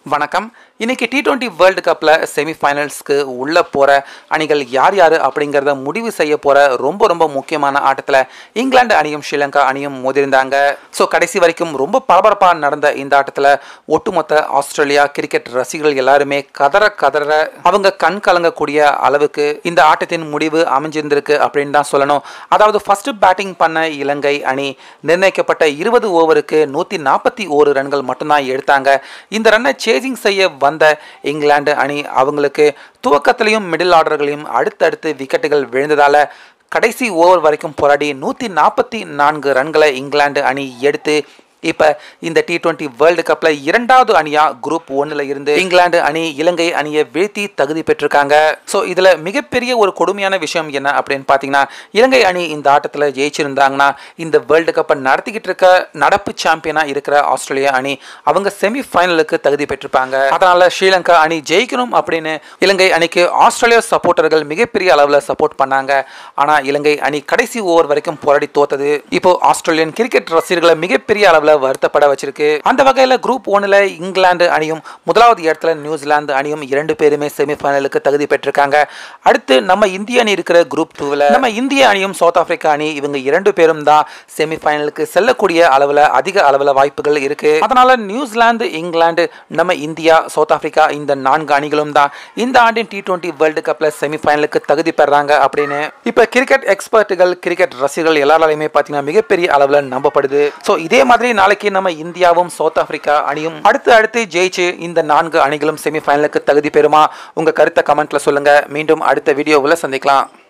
வணக்கம் இன்னைக்கு T twenty world கப்பில் செமிஃபைனல்ஸ்க்கு உள்ளே போகிற அணிகள் யார் யார் அப்படிங்கிறத முடிவு செய்ய போகிற ரொம்ப ரொம்ப முக்கியமான ஆட்டத்தில் இங்கிலாந்து அணியும் ஸ்ரீலங்கா அணியும் மோதிருந்தாங்க ஸோ கடைசி வரைக்கும் ரொம்ப பரபரப்பாக நடந்த இந்த ஆட்டத்தில் ஒட்டுமொத்த ஆஸ்திரேலியா கிரிக்கெட் ரசிகர்கள் எல்லாருமே கதற கதற அவங்க கண் கலங்கக்கூடிய அளவுக்கு இந்த ஆட்டத்தின் முடிவு அமைஞ்சிருந்திருக்கு அப்படின்னு தான் சொல்லணும் அதாவது ஃபர்ஸ்ட் பேட்டிங் பண்ண இலங்கை அணி நிர்ணயிக்கப்பட்ட இருபது ஓவருக்கு நூற்றி நாற்பத்தி ஓரு ரன்கள் மட்டும்தான் எடுத்தாங்க இந்த ரன்னை சேசிங் செய்ய வந்த இங்கிலாந்து அணி அவங்களுக்கு துவக்கத்திலையும் மிடில் ஆர்டர்களையும் அடுத்தடுத்து விக்கெட்டுகள் விழுந்ததால கடைசி ஓவர் வரைக்கும் போராடி நூற்றி நாற்பத்தி நான்கு ரன்களை இங்கிலாந்து அணி எடுத்து இப்போ இந்த டி டுவெண்ட்டி வேர்ல்டு கப்பில் இரண்டாவது அணியாக குரூப் ஒன்றில் இருந்து இங்கிலாந்து அணி இலங்கை அணியை வீழ்த்தி தகுதி பெற்றிருக்காங்க ஸோ இதில் மிகப்பெரிய ஒரு கொடுமையான விஷயம் என்ன அப்படின்னு பார்த்தீங்கன்னா இலங்கை அணி இந்த ஆட்டத்தில் ஜெயிச்சிருந்தாங்கன்னா இந்த வேர்ல்டு கப்பை நடத்திக்கிட்டு இருக்க நடப்பு சாம்பியனாக இருக்கிற ஆஸ்திரேலியா அணி அவங்க செமி ஃபைனலுக்கு தகுதி பெற்றிருப்பாங்க அதனால ஸ்ரீலங்கா அணி ஜெயிக்கணும் அப்படின்னு இலங்கை அணிக்கு ஆஸ்திரேலியா சப்போர்ட்டர்கள் மிகப்பெரிய அளவில் சப்போர்ட் பண்ணாங்க ஆனால் இலங்கை அணி கடைசி ஓவர் வரைக்கும் போராடி தோத்தது இப்போ ஆஸ்திரேலியன் கிரிக்கெட் ரசிகர்களை மிகப்பெரிய அளவில் வருத்தப்பட வச்சிருக்கு அந்த வகையில் குரூப் ஒன்னில் இங்கிலாந்து அணியும் முதலாவது இடத்துல நியூசிலாந்து அணியும் இரண்டு பேருமே செமிஃபைனலுக்கு தகுதி பெற்றிருக்காங்க அடுத்து நம்ம இந்திய அணி இருக்கிற குரூப் டூவில் நம்ம இந்திய அணியும் சவுத் ஆப்பிரிக்கா அணி இவங்க இரண்டு பேரும் தான் செமிஃபைனலுக்கு செல்லக்கூடிய அளவில் அதிக அளவில் வாய்ப்புகள் இருக்கு அதனால நியூசிலாந்து இங்கிலாந்து நம்ம இந்தியா சவுத் ஆப்பிரிக்கா இந்த நான்கு அணிகளும் தான் இந்த ஆண்டின் டி டுவெண்ட்டி வேர்ல்டு கப்பில் செமிஃபைனலுக்கு தகுதி பெறாங்க அப்படின்னு இப்போ கிரிக்கெட் எக்ஸ்பர்ட்டுகள் கிரிக்கெட் ரசிகர்கள் எல்லாராலையுமே பார்த்தீங்கன்னா மிகப்பெரிய அளவில் நம்பப்படுது ஸோ இதே மாதிரி நாளைக்கு நம்ம இந்தியாவும் சவுத் ஆப்பிரிக்கா அணியும் அடுத்து அடுத்து ஜெயிச்சு இந்த நான்கு அணிகளும் செமிஃபைனலுக்கு தகுதி பெறுமா உங்க கருத்தை கமெண்ட்ல சொல்லுங்க மீண்டும் அடுத்த வீடியோவில் சந்திக்கலாம்